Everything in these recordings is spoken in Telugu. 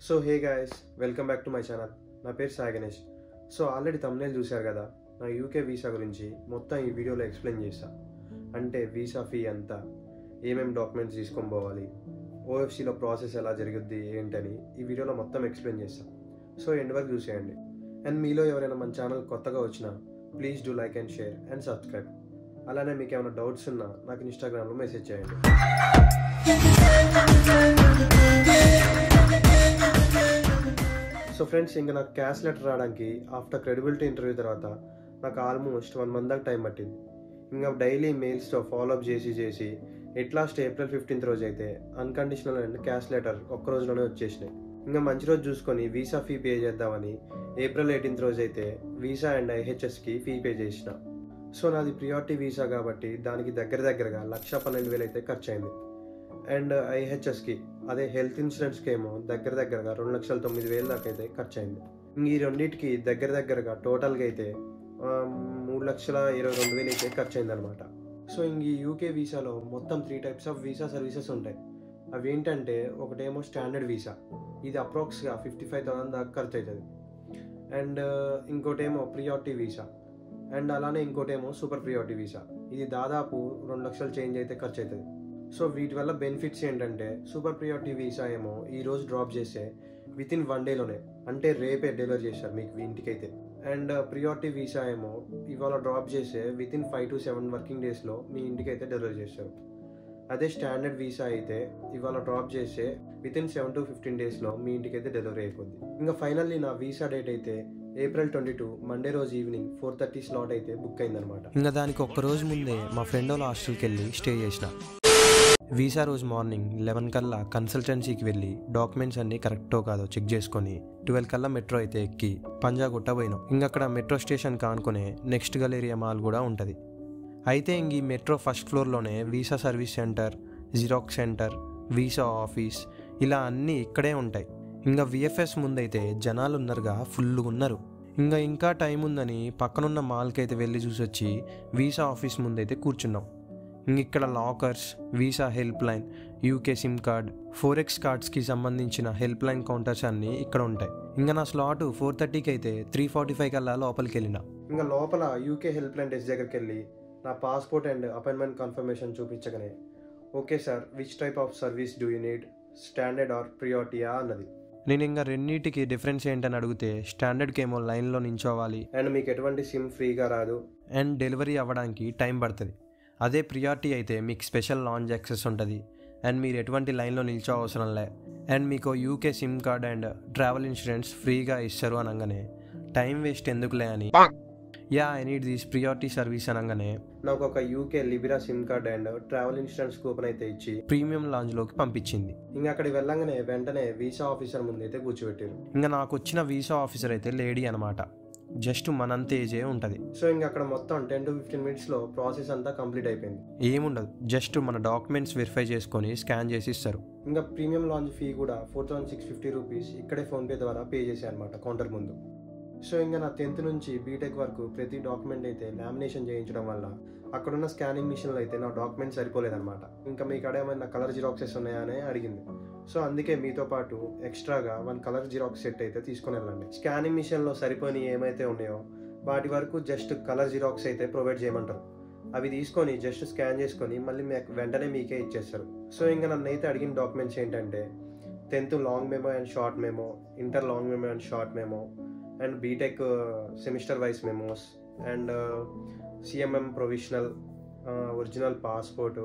so hey guys welcome back to my channel నా పేరు Sai Ganesh so already thumbnail చూశారు కదా నా యూకే వీసా గురించి మొత్తం ఈ వీడియోలో ఎక్స్ప్లెయిన్ చేస్తా అంటే వీసా ఫీ ఎంత ఏమేమి డాక్యుమెంట్స్ తీసుకొని పోవాలి ఓఎఫ్సీలో ప్రాసెస్ ఎలా జరుగుద్ది ఏంటని ఈ వీడియోలో మొత్తం ఎక్స్ప్లెయిన్ చేస్తా సో ఎండ్ వరకు చూసేయండి అండ్ మీలో ఎవరైనా మన ఛానల్ కొత్తగా వచ్చినా please do like and share and subscribe అలానే మీకు ఏమైనా డౌట్స్ ఉన్నా నాకు ఇన్స్టాగ్రామ్లో మెసేజ్ చేయండి సో ఫ్రెండ్స్ ఇంకా నాకు క్యాష్ లెటర్ రావడానికి ఆఫ్టర్ క్రెడిబిలిటీ ఇంటర్వ్యూ తర్వాత నాకు ఆల్మోస్ట్ వన్ మంత్ దాకా టైం పట్టింది ఇంకా డైలీ మెయిల్స్తో ఫాలోఅప్ చేసి చేసి ఎట్ లాస్ట్ ఏప్రిల్ ఫిఫ్టీన్త్ రోజు అయితే అన్కండిషనల్ అండ్ క్యాష్ లెటర్ ఒక్క రోజులోనే వచ్చేసినాయి ఇంకా మంచి రోజు చూసుకొని వీసా ఫీ పే చేద్దామని ఏప్రిల్ ఎయిటీన్త్ రోజు అయితే వీసా అండ్ ఐహెచ్ఎస్కి ఫీ పే చేసిన సో నాది ప్రియారిటీ వీసా కాబట్టి దానికి దగ్గర దగ్గరగా లక్ష పన్నెండు వేలు అయితే ఖర్చు అయింది అండ్ ఐహెచ్ఎస్కి అదే హెల్త్ ఇన్సూరెన్స్కి ఏమో దగ్గర దగ్గరగా రెండు లక్షల తొమ్మిది వేలు దాకా అయితే ఖర్చు అయింది ఇంక ఈ రెండింటికి దగ్గర దగ్గరగా టోటల్గా అయితే ఆ, మూడు లక్షల ఇరవై రెండు వేలు అయితే ఖర్చు అయింది అనమాట సో ఇంక ఈ యూకే వీసాలో మొత్తం three types of visa services ఉంటాయి అవి ఏంటంటే ఒకటేమో స్టాండర్డ్ వీసా ఇది అప్రాక్స్గా ఫిఫ్టీ ఫైవ్ థౌసండ్ దాకా ఖర్చు అవుతుంది అండ్ ఇంకోటేమో ప్రియారిటీ వీసా అండ్ అలానే ఇంకోటేమో సూపర్ ప్రియారిటీ వీసా ఇది దాదాపు రెండు లక్షలు చేంజ్ అయితే ఖర్చు అవుతుంది సో వీటి వల్ల బెనిఫిట్స్ ఏంటంటే సూపర్ ప్రియారిటీ వీసా ఏమో ఈ రోజు డ్రాప్ చేస్తే విత్ ఇన్ వన్ డేలోనే అంటే రేపే డెలివర్ చేస్తారు మీకు మీ ఇంటికైతే అండ్ ప్రియారిటీ వీసా ఏమో ఇవాళ డ్రాప్ చేస్తే within five to seven working డేస్లో మీ ఇంటికైతే డెలివర్ చేస్తారు అదే స్టాండర్డ్ వీసా అయితే ఇవాళ డ్రాప్ చేస్తే within seven to fifteen డేస్లో మీ ఇంటికైతే డెలివరీ అయిపోద్ది ఇంకా ఫైనల్లీ నా వీసా డేట్ అయితే ఏప్రిల్ ట్వంటీ టూ మండే రోజు ఈవినింగ్ ఫోర్ థర్టీ స్లాట్ అయితే బుక్ అయిందనమాట ఇంకా దానికి ఒక్క రోజు ముందే మా ఫ్రెండ్ వాళ్ళ హాస్టల్కి వెళ్ళి స్టే చేసిన వీసా రోజు మార్నింగ్ లెవెన్ కల్లా కన్సల్టెన్సీకి వెళ్ళి డాక్యుమెంట్స్ అన్ని కరెక్టో కాదో చెక్ చేసుకొని ట్వెల్వ్ కల్లా మెట్రో అయితే ఎక్కి పంజా పోయినాం ఇంకా అక్కడ మెట్రో స్టేషన్ కానుకునే నెక్స్ట్ గలేరియా మాల్ కూడా ఉంటుంది అయితే ఇంక ఈ మెట్రో ఫస్ట్ ఫ్లోర్లోనే visa service centre xerox centre visa office ఇలా అన్నీ ఇక్కడే ఉంటాయి ఇంకా విఎఫ్ఎస్ ముందైతే జనాలు ఉన్నారుగా ఫుల్గా ఉన్నారు ఇంకా ఇంకా టైం ఉందని పక్కనున్న మాల్కి అయితే వెళ్ళి చూసొచ్చి వీసా ఆఫీస్ ముందైతే కూర్చున్నాం ఇంక ఇక్కడ lockers visa help line UK SIM card forex కార్డ్స్కి సంబంధించిన హెల్ప్ లైన్ కౌంటర్స్ అన్నీ ఇక్కడ ఉంటాయి ఇంకా నా స్లాట్ ఫోర్ థర్టీకి అయితే త్రీ ఫార్టీ ఫైవ్ కల్లా లోపలికి వెళ్ళిన ఇంకా లోపల యూకే హెల్ప్ లైన్ డెస్క్ దగ్గరికి వెళ్ళి నా పాస్పోర్ట్ అండ్ అపాయింట్మెంట్ కన్ఫర్మేషన్ చూపించగానే okay sir which type of service do you need standard or ప్రియారిటీయా అన్నది నేను ఇంకా రెండింటికి డిఫరెన్స్ ఏంటని అడిగితే స్టాండర్డ్కి ఏమో లైన్లో నించోవాలి అండ్ మీకు ఎటువంటి సిమ్ ఫ్రీగా రాదు అండ్ డెలివరీ అవ్వడానికి టైం పడుతుంది అదే ప్రియారిటీ అయితే మీకు స్పెషల్ లాంచ్ యాక్సెస్ ఉంటుంది అండ్ మీరు ఎటువంటి లైన్లో నిల్చో అవసరం లే అండ్ మీకు UK SIM card and travel insurance ఫ్రీగా ఇస్తారు అనగానే టైం వేస్ట్ ఎందుకులే అని yeah I need this priority service అనగానే నాకు ఒక UK Lebara SIM card and travel insurance coupon అయితే ఇచ్చి ప్రీమియం లాంజ్లోకి పంపించింది ఇంకా అక్కడికి వెళ్ళంగానే వెంటనే వీసా ఆఫీసర్ ముందు అయితే కూర్చోబెట్టారు ఇంకా నాకు వచ్చిన వీసా ఆఫీసర్ అయితే లేడీ అనమాట జస్ట్ మనంత ఏజే ఉంటుంది సో ఇంకా అక్కడ మొత్తం టెన్ టు ఫిఫ్టీన్ మినిట్స్లో ప్రాసెస్ అంతా కంప్లీట్ అయిపోయింది ఏముండదు జస్ట్ మన డాక్యుమెంట్స్ వెరిఫై చేసుకొని స్కాన్ చేసి ఇస్తారు ఇంకా ప్రీమియం లాంచ్ ఫీ కూడా four thousand six fifty rupees ఇక్కడే ఫోన్పే ద్వారా పే చేశాను అనమాట కౌంటర్ ముందు సో ఇంకా నా టెన్త్ నుంచి బీటెక్ వరకు ప్రతి డాక్యుమెంట్ అయితే లామినేషన్ చేయించడం వల్ల అక్కడున్న స్కానింగ్ మిషన్లో అయితే నా డాక్యుమెంట్ సరిపోలేదన్నమాట ఇంకా మీ కాడ ఏమైనా కలర్ జిరాక్సెస్ ఉన్నాయా అని అడిగింది సో అందుకే మీతో పాటు ఎక్స్ట్రాగా వన్ కలర్ జిరాక్స్ సెట్ అయితే తీసుకొని వెళ్ళండి స్కానింగ్ మిషన్లో సరిపోని ఏమైతే ఉన్నాయో వాటి వరకు జస్ట్ కలర్ జిరాక్స్ అయితే ప్రొవైడ్ చేయమంటారు అవి తీసుకొని జస్ట్ స్కాన్ చేసుకొని మళ్ళీ మీకు వెంటనే మీకే ఇచ్చేస్తారు సో ఇంకా నన్ను అయితే అడిగిన డాక్యుమెంట్స్ ఏంటంటే tenth long memo and short memo inter long memo and short memo and BTech semester wise memos and CMM provisional original passport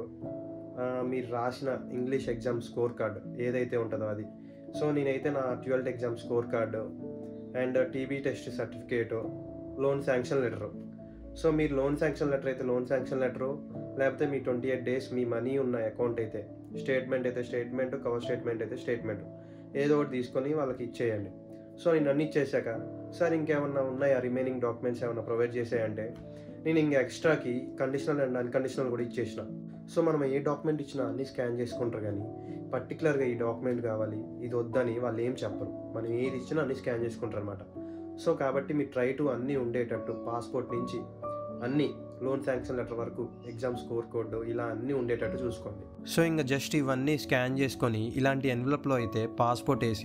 మీరు రాసిన ఇంగ్లీష్ ఎగ్జామ్ స్కోర్ కార్డ్ ఏదైతే ఉంటుందో అది సో నేనైతే నా twelfth exam score card and TB test certificate loan sanction letter so మీరు లోన్ శాంక్షన్ లెటర్ అయితే లోన్ శాంక్షన్ లెటరు లేకపోతే మీ ట్వంటీ ఎయిట్ డేస్ మీ మనీ ఉన్న అకౌంట్ అయితే స్టేట్మెంట్ అయితే స్టేట్మెంట్ కవర్ స్టేట్మెంట్ అయితే స్టేట్మెంట్ ఏదో ఒకటి తీసుకొని వాళ్ళకి ఇచ్చేయండి సో నేను అన్ని ఇచ్చేసాక సార్ ఇంకేమన్నా ఉన్నాయా రిమైనింగ్ డాక్యుమెంట్స్ ఏమైనా ప్రొవైడ్ చేసేయంటే నేను ఇంకా ఎక్స్ట్రాకి కండిషనల్ అండ్ అన్కండిషనల్ కూడా ఇచ్చేసిన సో మనం ఏ డాక్యుమెంట్ ఇచ్చినా అన్ని స్కాన్ చేసుకుంటారు కానీ పర్టికులర్గా ఈ డాక్యుమెంట్ కావాలి ఇది వద్దని వాళ్ళు ఏం చెప్పరు మనం ఏది ఇచ్చినా అన్ని స్కాన్ చేసుకుంటారు అనమాట సో కాబట్టి మీ ట్రై టు అన్నీ ఉండేటట్టు పాస్పోర్ట్ నుంచి అన్నీ లోన్ శాంక్షన్ లెటర్ వరకు ఎగ్జామ్ స్కోర్ కోడ్ ఇలా అన్నీ ఉండేటట్టు చూసుకోండి సో ఇంకా జస్ట్ ఇవన్నీ స్కాన్ చేసుకొని ఇలాంటి ఎన్వలప్లో అయితే పాస్పోర్ట్ వేసి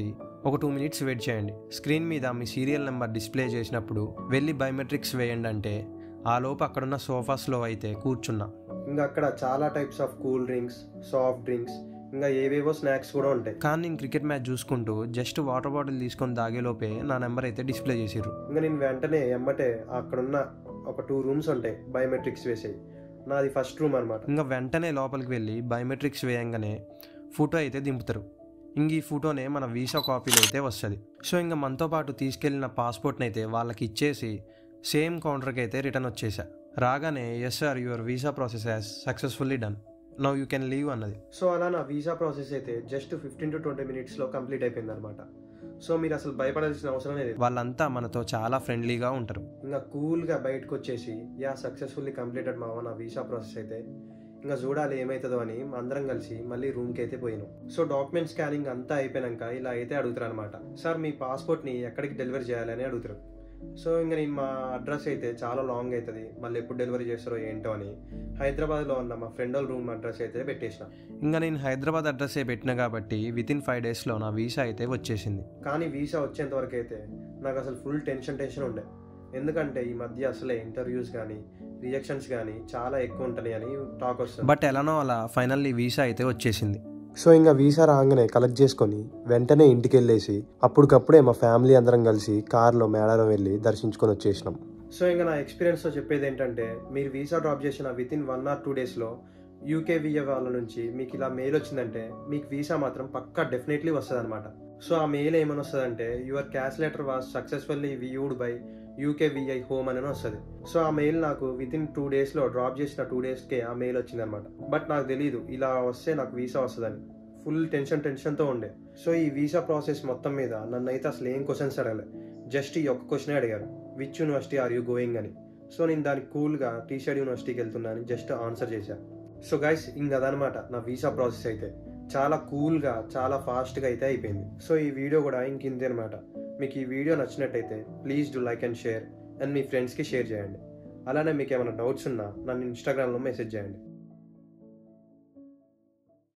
ఒక టూ మినిట్స్ వెయిట్ చేయండి స్క్రీన్ మీద మీ సీరియల్ నెంబర్ డిస్ప్లే చేసినప్పుడు వెళ్ళి బయోమెట్రిక్స్ వేయండి అంటే ఆ లోపు అక్కడున్న సోఫాస్లో అయితే కూర్చున్నా ఇంకా అక్కడ చాలా types of cool drinks soft drinks ఇంకా ఏవేవో స్నాక్స్ కూడా ఉంటాయి కానీ నేను క్రికెట్ మ్యాచ్ చూసుకుంటూ జస్ట్ వాటర్ బాటిల్ తీసుకొని దాగేలోపే నా నెంబర్ అయితే డిస్ప్లే చేసిర్రు ఇంకా నేను వెంటనే ఎమ్మటే అక్కడున్న ఒక టూ రూమ్స్ ఉంటాయి బయోమెట్రిక్స్ వేసేవి నాది ఫస్ట్ రూమ్ అనమాట ఇంకా వెంటనే లోపలికి వెళ్ళి బయోమెట్రిక్స్ వేయంగానే ఫోటో అయితే దింపుతారు ఇంక ఈ ఫోటోనే మన వీసా కాపీలో అయితే వస్తుంది సో ఇంకా మనతో పాటు తీసుకెళ్ళిన పాస్పోర్ట్ని అయితే వాళ్ళకి ఇచ్చేసి సేమ్ కౌంటర్కి అయితే రిటర్న్ వచ్చేసా రాగానే yes sir your visa process as successfully done now you can leave అన్నది సో అలా నా వీసా ప్రాసెస్ అయితే జస్ట్ ఫిఫ్టీన్ టు ట్వంటీ మినిట్స్లో కంప్లీట్ అయిపోయింది అనమాట సో మీరు అసలు భయపడాల్సిన అవసరం లేదు వాళ్ళంతా మనతో చాలా ఫ్రెండ్లీగా ఉంటారు ఇంకా కూల్గా బయటకు వచ్చేసి యా సక్సెస్ఫుల్లీ కంప్లీటెడ్ మావ నా వీసా ప్రాసెస్ అయితే ఇంకా చూడాలి ఏమవుతుందో అని అందరం కలిసి మళ్ళీ రూమ్కి అయితే పోయినాం సో డాక్యుమెంట్ స్కానింగ్ అంతా అయిపోయాక ఇలా అయితే అడుగుతారు అనమాట సార్ మీ పాస్పోర్ట్ని ఎక్కడికి డెలివరీ చేయాలని అడుగుతారు సో ఇంకా నేను మా అడ్రస్ అయితే చాలా లాంగ్ అవుతుంది మళ్ళీ ఎప్పుడు డెలివరీ చేస్తారో ఏంటో అని హైదరాబాద్లో ఉన్న మా ఫ్రెండ్ వాళ్ళ రూమ్ అడ్రస్ అయితే పెట్టేసిన ఇంకా నేను హైదరాబాద్ అడ్రస్సే పెట్టిన కాబట్టి విత్ ఇన్ ఫైవ్ డేస్లో నా వీసా అయితే వచ్చేసింది కానీ వీసా వచ్చేంత వరకు అయితే నాకు అసలు ఫుల్ టెన్షన్ టెన్షన్ ఉండే ఎందుకంటే ఈ మధ్య అసలే ఇంటర్వ్యూస్ కానీ రిజెక్షన్స్ కానీ చాలా ఎక్కువ ఉంటాయి అని టాక్ వస్తుంది బట్ ఎలానో అలా ఫైనల్లీ వీసా అయితే వచ్చేసింది సో ఇంకా వీసా రాగానే కలెక్ట్ చేసుకొని వెంటనే ఇంటికి వెళ్ళేసి అప్పటికప్పుడే మా ఫ్యామిలీ అందరం కలిసి కార్లో మేడారం వెళ్ళి దర్శించుకొని వచ్చేసినాం సో ఇంకా నా ఎక్స్పీరియన్స్తో చెప్పేది ఏంటంటే మీరు వీసా డ్రాప్ చేసిన within one or two డేస్లో యూకే విఏ వాళ్ళ నుంచి మీకు ఇలా మెయిల్ వచ్చిందంటే మీకు వీసా మాత్రం పక్కా డెఫినెట్లీ వస్తుంది అనమాట సో ఆ మెయిల్ ఏమని వస్తుందంటే your CAS letter was successfully viewed by UK VI home అని వస్తుంది సో ఆ మెయిల్ నాకు విత్ ఇన్ టూ డేస్లో డ్రాప్ చేసిన టూ డేస్కే ఆ మెయిల్ వచ్చిందనమాట బట్ నాకు తెలియదు ఇలా వస్తే నాకు వీసా వస్తుందని ఫుల్ టెన్షన్ టెన్షన్తో ఉండే సో ఈ వీసా ప్రాసెస్ మొత్తం మీద నన్ను అయితే అసలు ఏం క్వశ్చన్స్ అడగలే జస్ట్ ఈ ఒక్క క్వశ్చన్ అడిగారు which university are you going అని సో నేను దానికి కూల్గా టీషర్ట్ యూనివర్సిటీకి వెళ్తున్నాను జస్ట్ ఆన్సర్ చేశాను సో గైస్ ఇంకదనమాట నా వీసా ప్రాసెస్ అయితే చాలా కూల్గా చాలా ఫాస్ట్గా అయితే అయిపోయింది సో ఈ వీడియో కూడా ఇంక ఇంతే అనమాట మీకు ఈ వీడియో నచ్చినట్టయితే please do like and share and మీ ఫ్రెండ్స్కి షేర్ చేయండి అలానే మీకు ఏమైనా డౌట్స్ ఉన్నా నన్ను ఇన్స్టాగ్రామ్లో మెసేజ్ చేయండి